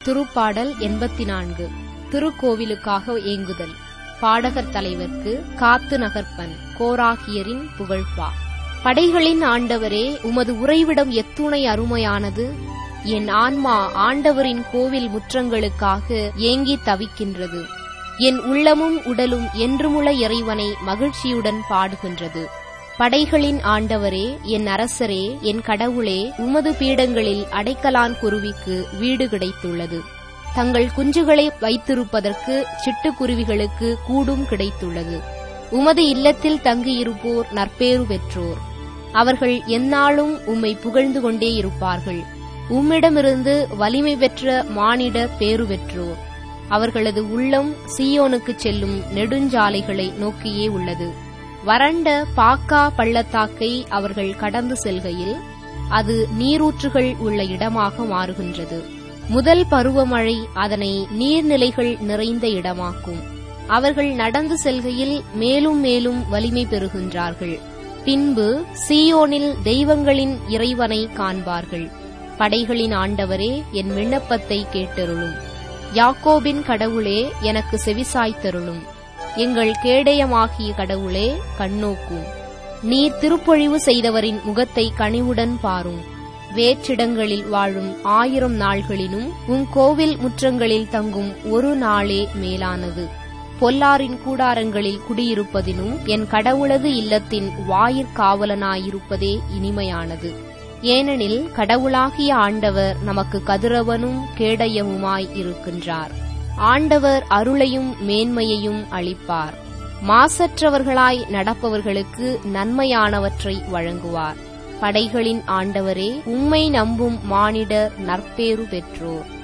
திருப்பாடல் எண்பத்தி நான்கு திருக்கோவிலுக்காக ஏங்குதல் பாடகர் தலைவர்க்கு காத்து நகர்ப்பன் கோராகியரின் புகழ்பா படைகளின் ஆண்டவரே உமது உறைவிடம் எத்துணை அருமையானது என் ஆன்மா ஆண்டவரின் கோவில் முற்றங்களுக்காக ஏங்கி தவிக்கின்றது என் உள்ளமும் உடலும் என்றுமுள்ள இறைவனை மகிழ்ச்சியுடன் பாடுகின்றது படைகளின் ஆண்டவரே என் அரசரே என் கடவுளே உமது பீடங்களில் அடைக்கலான் குருவிக்கு வீடு கிடைத்துள்ளது தங்கள் குஞ்சுகளை வைத்திருப்பதற்கு சிட்டுக்குருவிகளுக்கு கூடும் கிடைத்துள்ளது உமது இல்லத்தில் தங்கியிருப்போர் நற்பேறு பெற்றோர் அவர்கள் எந்நாளும் உம்மை புகழ்ந்து கொண்டே இருப்பார்கள் உம்மிடமிருந்து வலிமை பெற்ற மானிட பேறு பெற்றோர் அவர்களது உள்ளம் சீயோனுக்கு செல்லும் நெடுஞ்சாலைகளை நோக்கியே உள்ளது வறண்ட பாக்கா பள்ளத்தாக்கை அவர்கள் கடந்து செல்கையில் அது நீரூற்றுகள் உள்ள இடமாக மாறுகின்றது முதல் பருவமழை அதனை நீர்நிலைகள் நிறைந்த இடமாக்கும் அவர்கள் நடந்து செல்கையில் மேலும் மேலும் வலிமை பெறுகின்றார்கள் பின்பு சீயோனில் தெய்வங்களின் இறைவனை காண்பார்கள் படைகளின் ஆண்டவரே என் விண்ணப்பத்தை கேட்டருளும் யாக்கோபின் கடவுளே எனக்கு செவிசாய்த்தருளும் எங்கள் கேடயமாகிய கடவுளே கண்ணோக்கும் நீர் திருப்பொழிவு செய்தவரின் முகத்தை கனிவுடன் பாரும் வேற்றிடங்களில் வாழும் ஆயிரம் நாள்களினும் உன் கோவில் முற்றங்களில் தங்கும் ஒரு நாளே மேலானது பொல்லாரின் கூடாரங்களில் குடியிருப்பதினும் என் கடவுளது இல்லத்தின் வாயிற்காவலனாயிருப்பதே இனிமையானது ஏனெனில் கடவுளாகிய ஆண்டவர் நமக்கு கதிரவனும் கேடயமுமாய் இருக்கின்றார் ஆண்டவர் அருளையும் மேன்மையையும் அளிப்பார் மாசற்றவர்களாய் நடப்பவர்களுக்கு நன்மையானவற்றை வழங்குவார் படைகளின் ஆண்டவரே உம்மை நம்பும் மானிடர் நற்பேறு பெற்றோர்